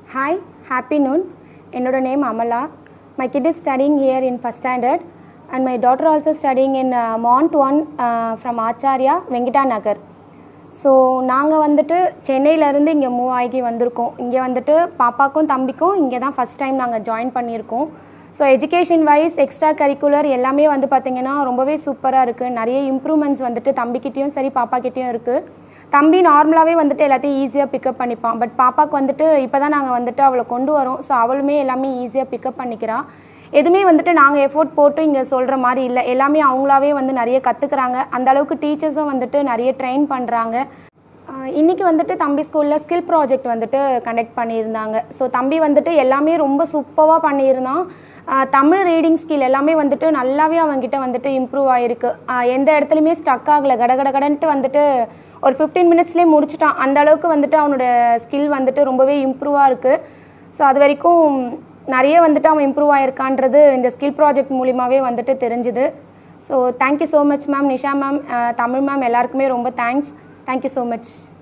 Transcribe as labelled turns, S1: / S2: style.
S1: hi happy noon என்னோட name Amala my kid is studying here in first standard and my daughter also studying in மாண்ட் one from Acharya Venkata Nagar so நாங்கள் வந்துட்டு சென்னையிலேருந்து இங்கே move ஆகி வந்திருக்கோம் இங்கே வந்துட்டு பாப்பாக்கும் தம்பிக்கும் இங்கே தான் ஃபஸ்ட் டைம் நாங்கள் ஜாயின் பண்ணியிருக்கோம் so education wise extra curricular எல்லாமே வந்து பார்த்திங்கன்னா ரொம்பவே சூப்பராக இருக்குது நிறைய இம்ப்ரூவ்மெண்ட்ஸ் வந்துட்டு தம்பிக்கிட்டேயும் சரி பாப்பாக்கிட்டேயும் இருக்குது தம்பி நார்மலாகவே வந்துட்டு எல்லாத்தையும் ஈஸியாக பிக்கப் பண்ணிப்பான் பட் பாப்பாவுக்கு வந்துட்டு இப்போ தான் நாங்கள் வந்துட்டு அவளை கொண்டு வரோம் ஸோ அவளுமே எல்லாமே ஈஸியாக பிக்கப் பண்ணிக்கிறா எதுவுமே வந்துட்டு நாங்கள் எஃபோர்ட் போட்டு இங்கே சொல்கிற மாதிரி இல்லை எல்லாமே அவங்களாவே வந்து நிறைய கற்றுக்குறாங்க அந்த அளவுக்கு டீச்சர்ஸும் வந்துட்டு நிறைய ட்ரெயின் பண்ணுறாங்க இன்றைக்கி வந்துட்டு தம்பி ஸ்கூலில் ஸ்கில் ப்ராஜெக்ட் வந்துட்டு கண்டக்ட் பண்ணியிருந்தாங்க ஸோ தம்பி வந்துட்டு எல்லாமே ரொம்ப சூப்பராக பண்ணியிருந்தான் ஆஹ் தமிழ் ரீடிங் ஸ்கில் எல்லாமே வந்துட்டு நல்லாவே அவன்கிட்ட வந்துட்டு இம்ப்ரூவ் ஆகிருக்கு எந்த இடத்துலையுமே ஸ்டக் ஆகலை கட கடன்ட்டு வந்துட்டு ஒரு ஃபிஃப்டீன் மினிட்ஸ்லேயே முடிச்சிட்டான் அந்த அளவுக்கு வந்துட்டு அவனோட ஸ்கில் வந்துட்டு ரொம்பவே இம்ப்ரூவாக இருக்குது ஸோ அது வரைக்கும் நிறைய வந்துட்டு அவன் இம்ப்ரூவ் ஆயிருக்கான்றது இந்த ஸ்கில் ப்ராஜெக்ட் மூலிமாவே வந்துட்டு தெரிஞ்சுது so thank you so much ma'am Nisha ma'am Tamil ma'am எல்லாருக்குமே ரொம்ப தேங்க்ஸ் தேங்க்யூ ஸோ மச்